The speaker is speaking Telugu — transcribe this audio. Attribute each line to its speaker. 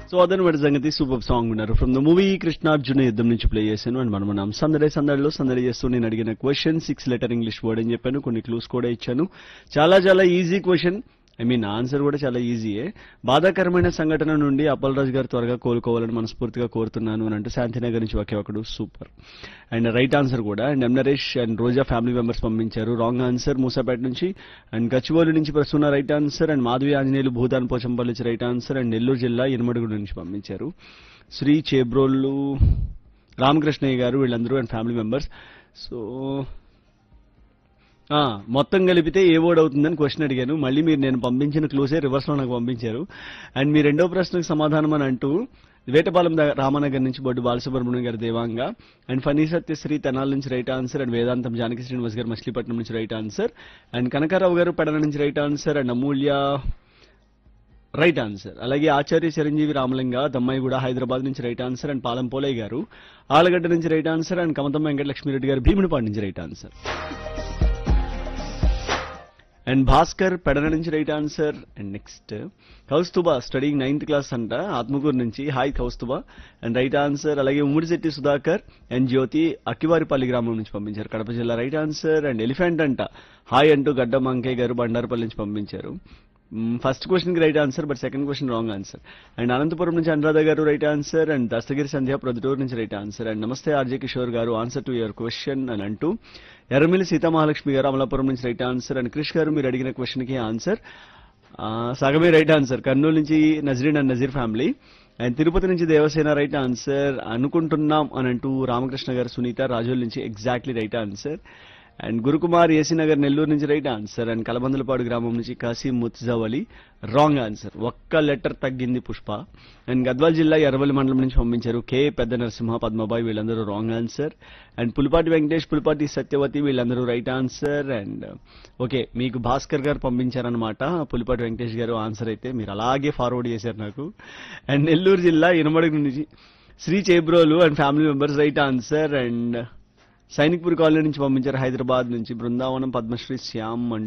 Speaker 1: సో అదనమాట సంగతి సూపర్ సాంగ్ ఉన్నారు from the movie Krishnarjuna Yuddham నుంచి ప్లే చేశాను అండ్ మనం మనం సందడే సందడిలో సందడి చేస్తూ నేను అడిగిన question six letter English word అని చెప్పాను కొన్ని క్లూస్ కూడా ఇచ్చాను చాలా చాలా easy question I mean answer కూడా చాలా ఈజీయే బాధాకరమైన సంఘటన నుండి అప్పలరాజు గారు త్వరగా కోలుకోవాలని మనస్ఫూర్తిగా కోరుతున్నాను అని అంటే శాంతినగర్ నుంచి ఒకే ఒకడు సూపర్ అండ్ రైట్ ఆన్సర్ కూడా and M Naresh and Roja family members పంపించారు రాంగ్ ఆన్సర్ మూసాపేట నుంచి అండ్ గచ్చిబౌలి నుంచి ప్రస్తున్న right answer and Madhavi Anjaneyulu Bhoodan Pochampally నుంచి రైట్ ఆన్సర్ అండ్ నెల్లూరు జిల్లా ఇనుమడుగు నుంచి పంపించారు శ్రీ చేబ్రోళ్ళు రామకృష్ణయ్య గారు వీళ్ళందరూ అండ్ ఫ్యామిలీ మెంబర్స్ సో ఆ, మొత్తం కలిపితే ఏ వర్డ్ అవుతుందని క్వశ్చన్ అడిగాను మళ్ళీ మీరు నేను పంపించిన క్లూసే రివర్స్ లో నాకు పంపించారు అండ్ మీ రెండో ప్రశ్నకు సమాధానం అని అంటూ వేటపాలెం ద- రామానగర్ నుంచి బొడ్డు బాలసుబ్రహ్మణ్యం గారు దేవాంగ అండ్ ఫనీ సత్యశ్రీ తెనాల నుంచి రైట్ ఆన్సర్ అండ్ వేదాంతం జానకి శ్రీనివాస్ గారు మచిలీపట్నం నుంచి right answer and Kanakarao garu Pedana నుంచి right answer and Amulya right answer అలాగే ఆచార్య చిరంజీవి రామలింగ దమ్మాయి కూడా హైదరాబాద్ నుంచి right answer and Palem Polayya garu Alagadda నుంచి right answer and Kamatham Venkatalakshmireddy garu Bheemunipadu నుంచి right answer and Bhaskar Pedana నుంచి right answer and next Kaustubha studying ninth class అంట ఆత్మకూరు నుంచి hi Kaustubha and right answer అలాగే ఉమ్మడిశెట్టి సుధాకర్ అండ్ జ్యోతి అక్కివారిపల్లి గ్రామం నుంచి పంపించారు కడప జిల్లా రైట్ ఆన్సర్ అండ్ ఎలిఫెంట్ అంట హాయ్ అంటూ గడ్డ మంకయ్య గారు బండారపల్లి నుంచి పంపించారు ఫస్ట్ క్వశ్చన్ కి right answer but second question wrong answer and Anantapuram నుంచి Anuradha garu right answer and Dastagiri Sandhya Proddatur నుంచి రైట్ ఆన్సర్ అండ్ నమస్తే RJ Kishore garu answer to your question అని అంటూ ఎర్రమిల్లి సీతామహాలక్ష్మి గారు అమలాపురం నుంచి రైట్ ఆన్సర్ అండ్ క్రిష్ గారు మీరు అడిగిన క్వశ్చన్ కి ఆన్సర్ సగమే రైట్ ఆన్సర్ కర్నూలు నుంచి Nazreen and Nazeer family and Tirupati నుంచి దేవసేన రైట్ ఆన్సర్ అనుకుంటున్నాం అని అంటూ రామకృష్ణ గారు సునీత రాజోల్ నుంచి exactly right answer and Gurukumar AC Nagar Nellore నుంచి రైట్ ఆన్సర్ అండ్ కలబందలపాడు గ్రామం నుంచి కాసిం ముత్జావలి రాంగ్ ఆన్సర్ ఒక్క లెటర్ తగ్గింది పుష్ప అండ్ గద్వాల్ జిల్లా ఎర్రవల్లి మండలం నుంచి పంపించారు కే పెద్ద నరసింహ పద్మబాయి వీళ్ళందరూ wrong answer and Pulipati Venkatesh Pulipati Satyavathi వీళ్ళందరూ రైట్ ఆన్సర్ అండ్ ఓకే మీకు భాస్కర్ గారు పంపించారనమాట పులిపాటి వెంకటేష్ గారు ఆన్సర్ అయితే మీరు అలాగే ఫార్వర్డ్ చేశారు నాకు అండ్ నెల్లూరు జిల్లా ఇనమడుగు నుంచి Sri Chebrolu and family members right answer and Sainikpur colony నుంచి పంపించారు హైదరాబాద్ నుంచి బృందావనం పద్మశ్రీ శ్యామ్ అండ్